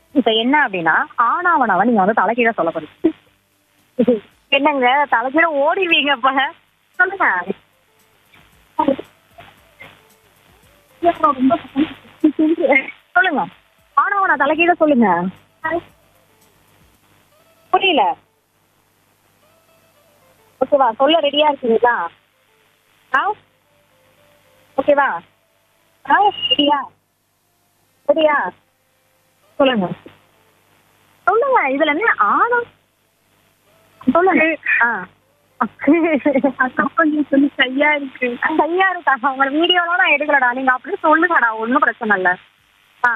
இப்ப என்ன அப்படின்னா ஆனாவனாவ நீங்க வந்து தலைக்கீழ சொல்ல போறீங்க என்னங்க தலைக்கீழ ஓடிடுவீங்க இப்ப சொல்லுங்க சொல்லுங்க ஆனாவனா தலைக்கீழ சொல்லுங்க புரியல ஓகேவா சொல்ல ரெடியா இருக்கீங்களா ஆ ஓகேவா ஆ ரெடியா சரியா சொல்லுங்க சொல்லுங்க இதுல என்ன ஆணம் சொல்லுங்க ஆ அக்கா கொஞ்சம் சொல்லி கையா இருக்கு சரியா இருக்கா உங்க வீடியோலாம் நான் எடுக்கலடா நீங்க அப்படியே சொல்லுங்கடா ஒன்றும் பிரச்சனை இல்லை ஆ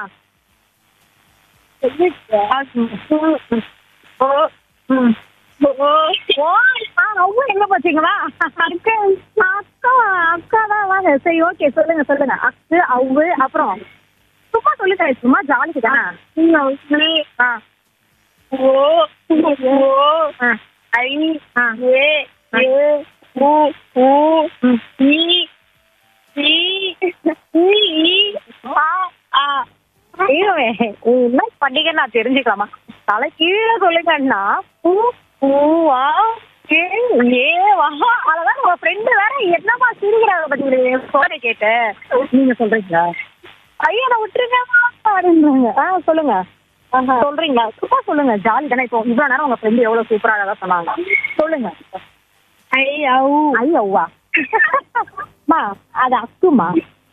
ஓ ம் ஓ ஓ ஆ ரொம்ப எங்க போச்சீங்களா அக்கா அக்கா அக்கா தான் வாங்க சரி ஓகே சொல்லுங்க சொல்லுங்க அக்கு அவ்வு அப்புறம் சும்மா சொல்லுங்க சும்மா ஜாலிக்கு தானே ஆ ஓ ஓ ஆ ஐ ஆ ஏ ஏ ஊ ஊ ம். ஈ ஈ ஈ ஈ ஆ ஆ ஐயோவே என்ன பண்டிகை நான் தெரிஞ்சுக்கலாமா தலை கீழே சொல்லுங்கன்னா பூ பூவா ஏ ஏ வா அதான் உங்க ஃப்ரெண்டு வேற என்னமா சிரிக்கிறாங்க பத்தி சோரை கேட்டு நீங்க சொல்றீங்களா ஐயா நான் விட்டுருங்க அப்படின்றாங்க ஆ சொல்லுங்க சொல்றீங்களா சும்மா சொல்லுங்க ஜாலி தானே இப்போ இவ்வளவு நேரம் உங்க ஃப்ரெண்டு எவ்வளவு சூப்பரா அழகா சொன்னாங்க சொல்லுங்க ஐ அவு ஐயவ்வா மா அது அக்குமா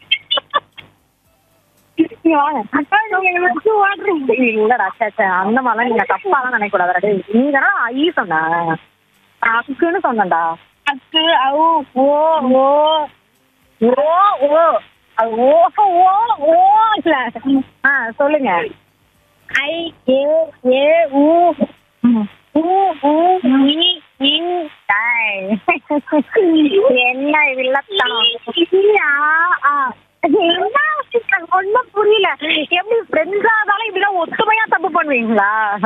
நீங்க வாங்க அக்கா நீங்க எங்களை வச்சு ஓடுறீங்க இல்லடா சே சே அந்த மாதிரிலாம் நீங்க தப்பாலாம் நினைக்க கூடாது டேய் நீ தானே ஐ சொன்ன அக்குன்னு சொன்னேன்டா அக்கு அவு ஓ ஓ ஓ ஓ அது ஓ ஓ ஓ இல்ல ஆ சொல்லுங்க ஐ ஏ ஏ ஊ ஊ ஊ ஈ ஈ டேய். என்ன இது இல்லத்தனம் ஆ, ஆ. என்ன ஒண்ணும் புரியல எப்படி ஃப்ரெண்ட்ஸா இருந்தாலும் இப்படிலாம் ஒத்துமையா தப்பு பண்ணுவீங்களா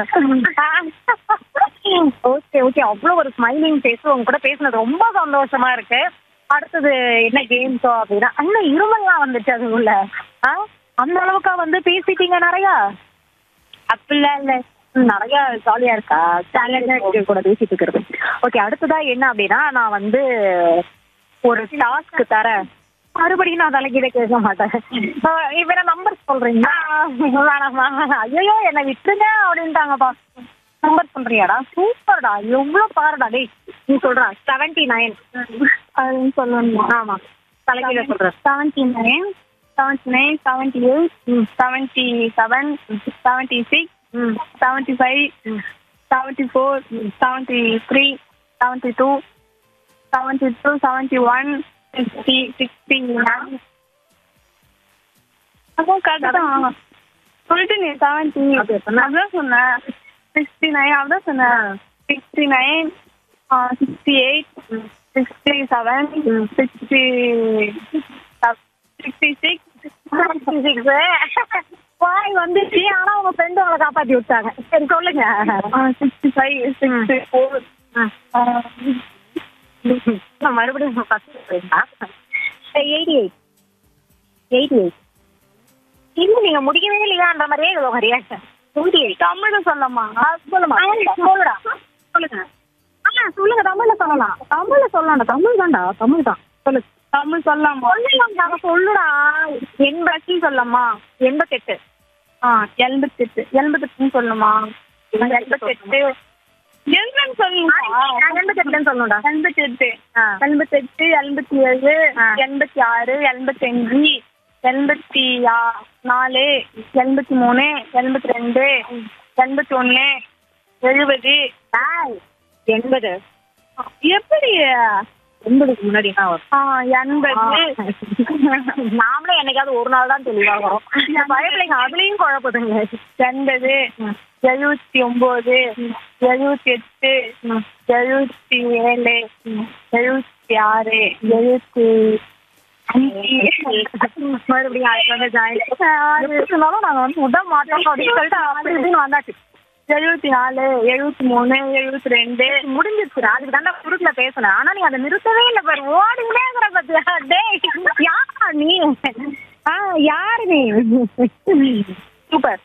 ஓகே ஓகே அவ்வளவு ஒரு ஸ்மைலிங் பேஸ் உங்க கூட பேசுனது ரொம்ப சந்தோஷமா இருக்கு அடுத்தது என்ன கேம்ஸோ அப்படின்னா அண்ணன் இருமல்லாம் வந்துச்சு அதுக்குள்ள ஆ அந்த அளவுக்கா வந்து பேசிட்டீங்க நிறையா அப்படிலாம் இல்ல ம், நிறைய ஜாலியா இருக்கா ஜாலியா இருக்கு கூட பேசிட்டு இருக்கிறது ஓகே அடுத்ததா என்ன அப்படின்னா நான் வந்து ஒரு டாஸ்க் தரேன் மறுபடியும் நான் தலைக்கீழ கேட்க மாட்டேன் ஆஹ் இப்ப நான் நம்பர் சொல்றீங்களா வேணாமா ஐயோ என்னை விட்டுருங்க அப்படின்ட்டாங்கப்பா நம்பர் சொல்றியாடா சூப்பர்டா எவ்வளவு பாருடா டேய் நீ சொல்றா செவன்டி நைன் அதுன்னு சொல்லணுமா ஆமா தலைக்கீழ சொல்றேன் seventy nine seventy nine seventy eight seventy seven seventy six ம் seventy five seventy four seventy three seventy two seventy two seventy one sixty sixty nine அதான் கரெக்ட் தான் சொல்லிட்டு நீ செவன்டி அப்படியா சொன்ன? அதான் சொன்னேன் சிக்ஸ்டி நைன் அதான் சொன்னேன் sixty nine sixty eight sixty seven sixty sixty six வாய் வந்துச்சு ஆனா உங்க ஃப்ரெண்டு அவளை காப்பாத்தி விட்டாங்க சரி சொல்லுங்க சிக்ஸ்டி ஃபைவ் சிக்ஸ்டி ஃபோர் நான் மறுபடியும் எயிட்டி எயிட் எயிட்டி எயிட் இன்னும் நீங்க முடிக்கவே இல்லையான்ற மாதிரியே இது உங்க ரியாக்ஷன் எயிட்டி எயிட் தமிழ் சொல்லமா சொல்லுமா சொல்லுடா சொல்லுங்க ஆ சொல்லுங்க தமிழ்ல சொல்லலாம் தமிழ்ல சொல்லலாம்டா தமிழ் தான்டா தமிழ் தான் சொல்லு தமிழ் சொல்லலாமா சொல்லுங்க சொல்லுடா எண்பத்தி சொல்லலாமா எண்பத்தெட்டு ஆ எண்பத்தெட்டு எண்பத்தெட்டுன்னு சொல்லணுமா எண்பத்தெட்டு என்னன்னு சொல்லணுமா எண்பத்தெட்டுன்னு சொல்லணும்டா எண்பத்தெட்டு ஆ. எண்பத்தெட்டு எண்பத்தி ஏழு ஆ. எண்பத்தி ஆறு எண்பத்தஞ்சு எண்பத்தி ஆ- நாலு எண்பத்தி மூணு எண்பத்தி ரெண்டு எண்பத்தி ஒன்று எழுபது டேய், எண்பது எப்படி எண்பதுக்கு முன்னாடி என்ன வரும் ஆ எண்பது நாமளே என்னைக்காவது ஒரு நாள் தான் தெளிவாகிறோம் பயப்பிள்ளைங்க அதுலயும் குழப்பதுங்க எண்பது எழுபத்தி ஒன்பது எழுபத்தி எட்டு எழுபத்தி ஏழு எழுபத்தி ஆறு எழுபத்தி அஞ்சு மறுபடியும் அதுக்கு வந்து ஜாயின் இருந்தாலும் நாங்க வந்து விட மாட்டோம் அப்படின்னு சொல்லிட்டு அப்படி இப்படின்னு வந்தாச்சு எழுபத்தி நாலு எழுபத்தி மூணு எழுபத்தி ரெண்டு முடிஞ்சிருச்சு அதுக்கு தாண்டா குறுக்குல பேசுனேன் ஆனா நீ அதை நிறுத்தவே இல்லை பாரு ஓடிக்கிட்டே இருக்கிற பத்தியா டேய் யாரா நீ ஆ யாரு நீ சூப்பர்